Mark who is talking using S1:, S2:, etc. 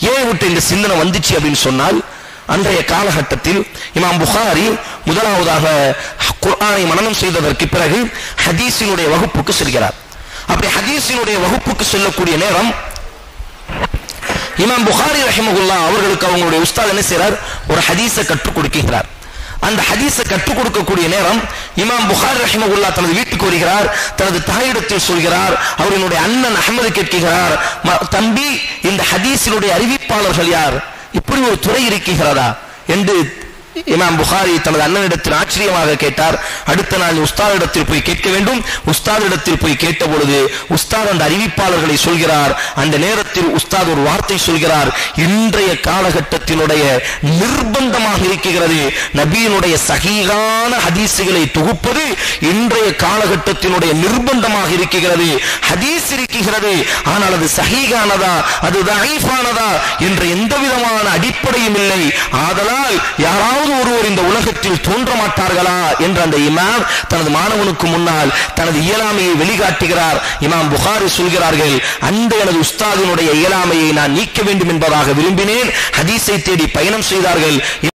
S1: ஏன் விட்டு இந்த சிந்தனை வந்துச்சு அப்படின்னு சொன்னால் அன்றைய காலகட்டத்தில் இமாம் புகாரி முதலாவதாக குர்ஆனை மனனம் செய்ததற்கு பிறகு ஹதீஸினுடைய வகுப்புக்கு செல்கிறார் அப்படி ஹதீஸினுடைய வகுப்புக்கு செல்லக்கூடிய நேரம் இமாம் புகாரி ரஹிமகுல்லா அவர்களுக்கு அவங்களுடைய உஸ்தாத் என்ன செய்றார் ஒரு ஹதீஸை கற்றுக் கொடுக்கிறார் அந்த ஹதீஸை கற்றுக் கொடுக்கக்கூடிய நேரம் இமாம் புகாரி ரஹிமகுல்லா தனது வீட்டுக்கு வருகிறார் தனது தாயிடத்தில் சொல்கிறார் அவரினுடைய அண்ணன் அகமது கேட்கிறார் "ம- தம்பி இந்த ஹதீஸினுடைய அறிவிப்பாளர்கள் யார் இப்படி ஒரு துறை இருக்கிறதா என்று இமாம் புகாரி தனது அண்ணனிடத்தில் ஆச்சரியமாக கேட்டார் அடுத்த நாள் உஸ்தாதிடத்தில் போய் கேட்க வேண்டும் உஸ்தாதிடத்தில் போய் கேட்ட பொழுது உஸ்தாத் அந்த அறிவிப்பாளர்களை சொல்கிறார் அந்த நேரத்தில் உஸ்தாத் ஒரு வார்த்தை சொல்கிறார் இன்றைய காலகட்டத்தினுடைய நிர்பந்தமாக இருக்கிறது நபியினுடைய சகிகான ஹதீசுகளை தொகுப்பது இன்றைய காலகட்டத்தினுடைய நிர்பந்தமாக இருக்கிறது ஹதீஸ் இருக்கிறது ஆனால் அது சஹீகானதா அது தஈஃபானதா என்ற எந்த விதமான அடிப்படையும் இல்லை ஆதலால் யாராவது ஒருவர் இந்த உலகத்தில் தோன்ற மாட்டார்களா என்ற அந்த இமாம் தனது மாணவனுக்கு முன்னால் தனது இயலாமையை வெளிக்காட்டுகிறார் இமாம் புகாரி சொல்கிறார்கள் அந்த எனது உஸ்தாதினுடைய இயலாமையை நான் நீக்க வேண்டும் என்பதாக விரும்பினேன் ஹதீஸை தேடி பயணம் செய்தார்கள்